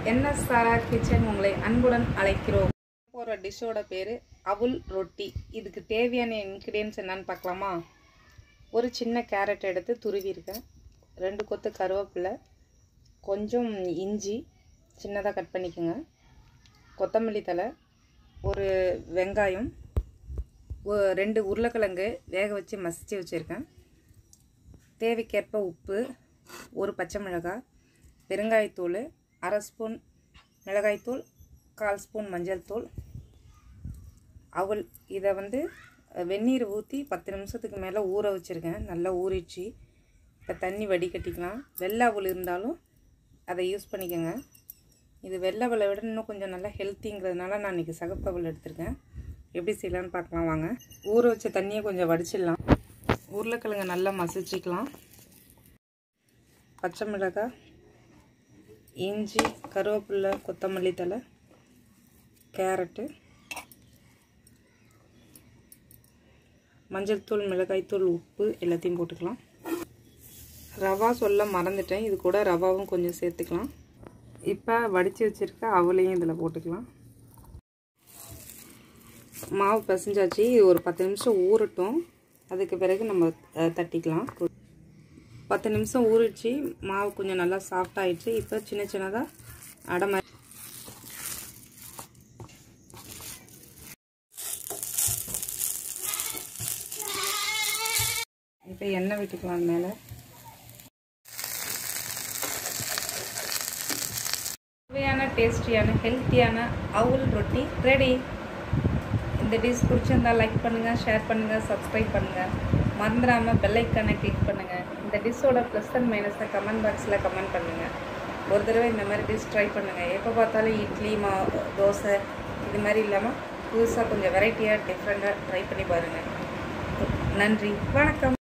NSRR kitchen உங்களை அன்புடன் அழைக்கிறோம் போகிற டிஷ்ஷோட பேர் அவுல் ரொட்டி இதுக்கு தேவையான இன்க்ரீடியன்ஸ் என்னன்னு பார்க்கலாமா ஒரு சின்ன கேரட் எடுத்து துருவிருக்கேன் ரெண்டு கொத்து கருவேப்பிலை கொஞ்சம் இஞ்சி சின்னதாக கட் பண்ணிக்கோங்க கொத்தமல்லி தழை ஒரு வெங்காயம் ஒ- ரெண்டு உருளைக்கிழங்கு வேக வச்சு மசிச்சு வச்சுருக்கேன் தேவைக்கேற்ப உப்பு ஒரு பச்சை மிளகாய் பெருங்காயத்தூள் அரை ஸ்பூன் மிளகாய்த்தூள் கால் ஸ்பூன் மஞ்சள் தூள் அவல் இதை வந்து வெந்நீர் ஊற்றி பத்து நிமிஷத்துக்கு மேலே ஊற வச்சுருக்கேன் நல்லா ஊறிடுச்சு இப்போ தண்ணி வடிகட்டிக்கலாம் வெள்ளை அவல் இருந்தாலும் அதை யூஸ் பண்ணிக்கோங்க இது வெள்ளை அவலை விட இன்னும் கொஞ்சம் நல்லா ஹெல்த்திங்கிறதுனால நான் இன்றைக்கி சகப்பு அவல் எடுத்திருக்கேன் எப்படி செய்யலான்னு பார்க்கலாம் வாங்க ஊற வச்ச தண்ணியை கொஞ்சம் வடிச்சிடலாம் உருளைக்கிழங்கு நல்லா மசிச்சுக்கலாம் பச்சை மிளகாய் இஞ்சி கருவேப்பிலை கொத்தமல்லி தழை கேரட்டு மஞ்சள் தூள் மிளகாய்த்தூள் உப்பு எல்லாத்தையும் போட்டுக்கலாம் ரவா சொல்ல மறந்துட்டேன் இது கூட ரவாவும் கொஞ்சம் சேர்த்துக்கலாம் இப்போ வடித்து வச்சுருக்க அவளையும் இதில் போட்டுக்கலாம் மாவு பிசைஞ்சாச்சு இது ஒரு பத்து நிமிஷம் ஊறட்டும் அதுக்கு பிறகு நம்ம அஹ், தட்டிக்கலாம் பத்து நிமிஷம் ஊறிடுச்சு மாவு கொஞ்சம் நல்லா சாஃப்ட் ஆயிடுச்சு இப்போ சின்ன சின்னதாக அடை மாதிரி இப்போ எண்ணெய் விட்டுக்கலாம் மேலே சுவையான டேஸ்டியான ஹெல்த்தியான அவுல் ரொட்டி ரெடி இந்த டிஷ் பிடிச்சிருந்தா லைக் பண்ணுங்கள் ஷேர் பண்ணுங்கள் சப்ஸ்கிரைப் பண்ணுங்கள் மறந்துடாமல் பெல்லைக்கானை கிளிக் பண்ணுங்கள் இந்த டிஷ்ஷோட ப்ளஸ் அண்ட் மைனஸை கமெண்ட் பாக்ஸில் கமெண்ட் பண்ணுங்கள் ஒரு தடவை இந்த மாதிரி டிஷ் ட்ரை பண்ணுங்கள் எப்போ பார்த்தாலும் இட்லி மா தோசை இது மாதிரி இல்லாமல் புதுசாக கொஞ்சம் வெரைட்டியாக டிஃப்ரெண்ட்டாக ட்ரை பண்ணி பாருங்கள் நன்றி வணக்கம்